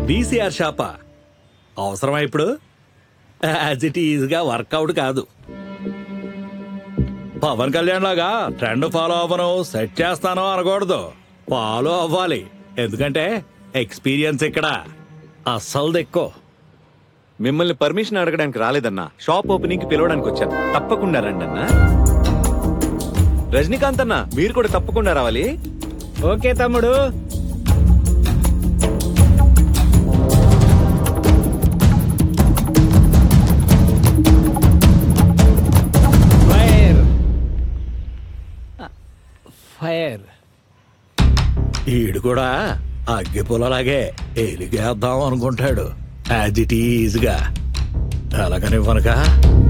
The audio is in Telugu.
బీసీఆర్ షాపా అవసరమా ఇప్పుడు యాజ్ ఇట్ ఈజ్గా వర్కౌట్ కాదు పవన్ కళ్యాణ్ లాగా ట్రెండ్ ఫాలో అవ్వను సెట్ చేస్తాను అనకూడదు ఫాలో అవ్వాలి ఎందుకంటే ఎక్స్పీరియన్స్ ఇక్కడ అస్సలు ఎక్కువ మిమ్మల్ని పర్మిషన్ అడగడానికి రాలేదన్నా షాప్ ఓపెనింగ్ కి పిలవడానికి వచ్చాను తప్పకుండా రండి అన్నా రజనీకాంత్ అన్న మీరు కూడా తప్పకుండా రావాలి ఓకే తమ్ముడు ఫైర్ ఫైర్ ఈడు కూడా అగ్గి పుల్లలాగే ఎలిగేద్దాం అనుకుంటాడు యాజ్ ఇట్ ఈజ్గా అలాగనివ్వనుక